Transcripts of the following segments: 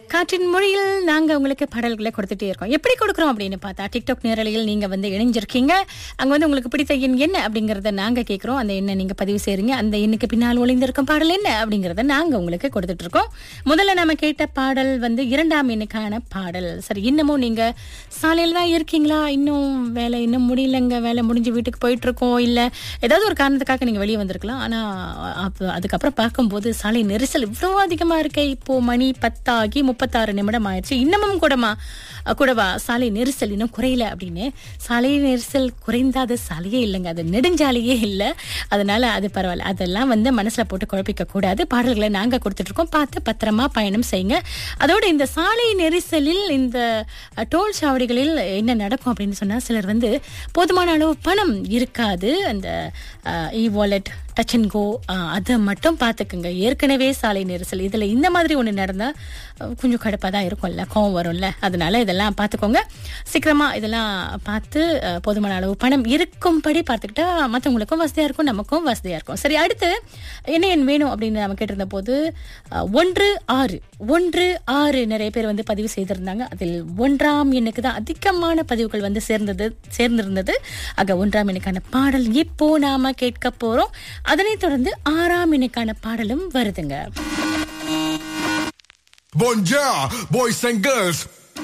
காற்றின் மொழியில் நாங்க உங்களுக்கு பாடல்களை கொடுத்துட்டே இருக்கோம் எப்படி கொடுக்குறோம் அப்படின்னு பார்த்தா டிக்டாக் நேரலையில் நீங்க வந்து இணைஞ்சிருக்கீங்க அங்க வந்து உங்களுக்கு பிடித்த எண் என்ன அப்படிங்கறத நாங்க கேக்குறோம் அந்த எண்ணை நீங்க பதிவு செய்றீங்க அந்த எண்ணுக்கு பின்னால் ஒளிந்திருக்கும் பாடல் என்ன அப்படிங்கறத நாங்க உங்களுக்கு கொடுத்துட்டு இருக்கோம் முதல்ல நம்ம கேட்ட பாடல் வந்து இரண்டாம் எண்ணுக்கான பாடல் சரி இன்னமும் நீங்க சாலையில தான் இருக்கீங்களா இன்னும் வேலை இன்னும் முடியலங்க வேலை முடிஞ்சு வீட்டுக்கு போயிட்டு இருக்கோம் இல்ல ஏதாவது ஒரு காரணத்துக்காக நீங்க வெளியே வந்திருக்கலாம் ஆனா அப்ப அதுக்கப்புறம் பார்க்கும்போது சாலை நெரிசல் இவ்வளவு அதிகமா இருக்கே இப்போ மணி பத்தாகி முப்பத்தாறு நிமிடம் ஆயிடுச்சு இன்னமும் கூடமா கூடவா சாலை நெரிசல் இன்னும் குறையல அப்படின்னு சாலை நெரிசல் குறைந்தாத சாலையே இல்லைங்க அது நெடுஞ்சாலையே இல்லை அதனால அது பரவாயில்ல அதெல்லாம் வந்து மனசுல போட்டு குழப்பிக்க கூடாது பாடல்களை நாங்க கொடுத்துட்டு இருக்கோம் பார்த்து பத்திரமா பயணம் செய்யுங்க அதோட இந்த சாலை நெரிசலில் இந்த அஹ், டோல் சாவடிகளில் என்ன நடக்கும் அப்படின்னு சொன்னா சிலர் வந்து போதுமான அளவு பணம் இருக்காது அந்த e wallet touch and go அதை மட்டும் பார்த்துக்குங்க ஏற்கனவே சாலை நெரிசல் இதுல இந்த மாதிரி ஒண்ணு நடந்தா அஹ், கொஞ்சம் கடுப்பாக தான் இருக்கும்ல கோவம் வரும்ல அதனால இதெல்லாம் பார்த்துக்கோங்க சீக்கிரமா இதெல்லாம் பார்த்து அஹ், போதுமான அளவு பணம் இருக்கும்படி பார்த்துக்கிட்டா மற்றவங்களுக்கும் வசதியா இருக்கும் நமக்கும் வசதியா இருக்கும் சரி அடுத்து என்ன எண் வேணும் அப்படின்னு நம்ம கேட்டிருந்த போது அஹ், ஒன்று ஆறு ஒன்று ஆறு நிறைய பேர் வந்து பதிவு செய்திருந்தாங்க அதில் ஒன்றாம் எண்ணுக்கு தான் அதிகமான பதிவுகள் வந்து சேர்ந்தது சேர்ந்திருந்தது ஆக ஒன்றாம் எண்ணுக்கான பாடல் இப்போ நாம கேட்க போறோம் அதனைத் தொடர்ந்து ஆறாம் எண்ணுக்கான பாடலும் வருதுங்க Bonjour, boys and girls.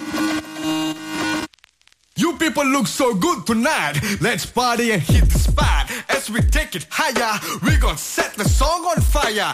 You people look so good tonight. Let's party and hit the spot. As we take it higher, we gon' set the song on fire.